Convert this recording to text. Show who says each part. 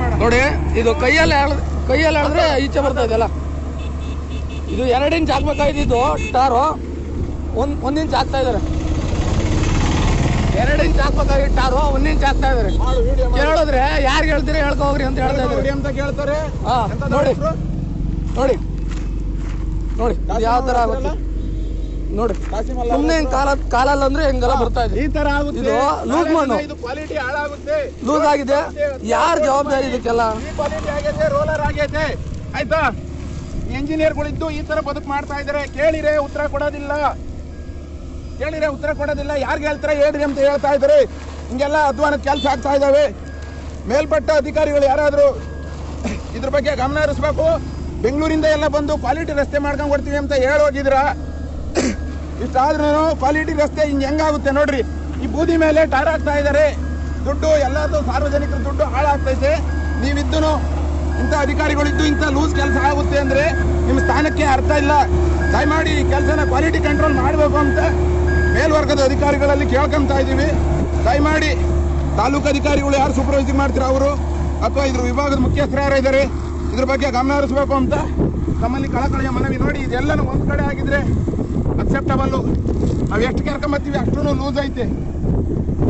Speaker 1: ನೋಡಿ ಇದು ಕೈಯಲ್ಲಿ ಎಳ್ದ್ ಕೈಯಲ್ಲಿ ಎಳೆದ್ರೆ ಈಚೆ ಬರ್ತಾ ಇದೆಯಲ್ಲ ಇದು ಎರಡು ಇಂಚ್ ಹಾಕ್ಬೇಕಾಗಿದ್ದು ಟಾರು ಒಂದ್ ಒಂದ್ ಇಂಚ್ ಹಾಕ್ತಾ ಇದಾರೆ ಎರಡು ಇಂಚ್ ಹಾಕ್ಬೇಕಾಗಿತ್ತು ಟಾರು ಒಂದ್ ಇಂಚ್ ಹಾಕ್ತಾ ಇದಾರೆ
Speaker 2: ಮಾಡು ವಿಡಿಯೋ
Speaker 1: ಕೇಳಿದ್ರೆ ಯಾರು ಹೇಳ್ತೀರಿ ಹೇಳ್ಕೊ ಹೋಗ್ರಿ ಅಂತ ಹೇಳ್ತಾ ಇದಾರೆ
Speaker 2: ಅಂತ ಕೇಳ್ತಾರೆ
Speaker 1: ಹಾ
Speaker 2: ಎಂತದು
Speaker 1: ನೋಡಿ
Speaker 2: ಹೆಸ್ರು?
Speaker 1: ನೋಡಿ ನೋಡಿ ಇದು ಯಾವ ತರ ಆಗುತ್ತೆ ನೋಡಿ
Speaker 2: ಕಾಸಿಮಲ್ಲ
Speaker 1: ಸುಮ್ಮನೆ ಹಿಂಗ್ ಕಾಲ ಕಾಲಲ್ಲಿ ಅಂದ್ರೆ ಹಿಂಗೆಲ್ಲ ಬರ್ತಾ ಇದೆ
Speaker 2: ಈ ತರ ಆಗುತ್ತೆ
Speaker 1: ಇದು ಲೂಸ್ ಮಣ್ಣು.
Speaker 2: ಇದು ಕ್ವಾಲಿಟಿ ಹಾಳಾಗುತ್ತೆ
Speaker 1: ಲೂಸ್ ಆಗಿದೆ ಯಾರ್ ಜವಾಬ್ದಾರಿ ಇದಕ್ಕೆಲ್ಲ
Speaker 2: ಈ ಕ್ವಾಲಿಟಿ ಆಗೈತೆ ರೋಲರ್ ಆಗೈತೆ ಆಯ್ತಾ ಇಂಜಿನಿಯರ್ಗಳಿದ್ದು ಈ ತರ ಬದುಕು ಮಾಡ್ತಾ ಇದಾರೆ ಕೇಳಿರೆ ಉತ್ತರ ಕೊಡೋದಿಲ್ಲ ಕೇಳಿರೆ ಉತ್ತರ ಕೊಡೋದಿಲ್ಲ ಯಾರಿಗೆ ಹೇಳ್ತಾರೆ ಹೇಳ್ರಿ ಅಂತ ಹೇಳ್ತಾ ಇದಾರೆ ಹಿಂಗೆಲ್ಲ ಅಧ್ವಾನದ ಕೆಲಸ ಆಗ್ತಾ ಇದಾವೆ ಮೇಲ್ಪಟ್ಟ ಅಧಿಕಾರಿಗಳು ಯಾರಾದರೂ ಇದ್ರ ಬಗ್ಗೆ ಗಮನ ಹರಿಸ್ಬೇಕು ಬೆಂಗಳೂರಿಂದ ಎಲ್ಲ ಬಂದು ಕ್ವಾಲಿಟಿ ರಸ್ತೆ ಮಾಡ್ಕೊಂಡ್ ಕೊಡ್ತೀವಿ ಅಂತ ಹೇಳೋಗಿದ್ರ ಇಷ್ಟಾದ್ರೂ ಕ್ವಾಲಿಟಿ ರಸ್ತೆ ಹಿಂಗ್ ಹೆಂಗಾಗುತ್ತೆ ನೋಡ್ರಿ ಈ ಬೂದಿ ಮೇಲೆ ಟಾರ್ ಹಾಕ್ತಾ ಇದಾರೆ ದುಡ್ಡು ಎಲ್ಲಾರ್ದು ಸಾರ್ವಜನಿಕರ ದುಡ್ಡು ಹಾಳಾಗ್ತೈತೆ ನೀವಿದ್ದು ಇಂಥ ಅಧಿಕಾರಿಗಳಿದ್ದು ಇಂಥ ಲೂಸ್ ಕೆಲಸ ಆಗುತ್ತೆ ಅಂದ್ರೆ ನಿಮ್ಮ ಸ್ಥಾನಕ್ಕೆ ಅರ್ಥ ಇಲ್ಲ ದಯಮಾಡಿ ಈ ಕೆಲಸನ ಕ್ವಾಲಿಟಿ ಕಂಟ್ರೋಲ್ ಮಾಡಬೇಕು ಅಂತ ಮೇಲ್ವರ್ಗದ ಅಧಿಕಾರಿಗಳಲ್ಲಿ ಕೇಳ್ಕೊಂತ ಇದೀವಿ ದಯಮಾಡಿ ತಾಲೂಕು ಅಧಿಕಾರಿಗಳು ಯಾರು ಸೂಪರ್ವೈಸಿಂಗ್ ಮಾಡ್ತೀರಾ ಅವರು ಅಥವಾ ಇದ್ರ ವಿಭಾಗದ ಮುಖ್ಯಸ್ಥರು ಯಾರು ಇದ್ದಾರೆ ಇದ್ರ ಬಗ್ಗೆ ಗಮನ ಹರಿಸಬೇಕು ಅಂತ ನಮ್ಮಲ್ಲಿ ಕಳಕಳಿಯ ಮನವಿ ನೋಡಿ ಇದೆಲ್ಲನೂ ಒಂದ್ ಕಡೆ ಆಗಿದ್ರೆ ಅಕ್ಸೆಪ್ಟಬಲ್ಲು ನಾವು ಎಷ್ಟು ಕೆರ್ಕೊಂಬತ್ತೀವಿ ಅಷ್ಟು ಲೂಸ್ ಐತೆ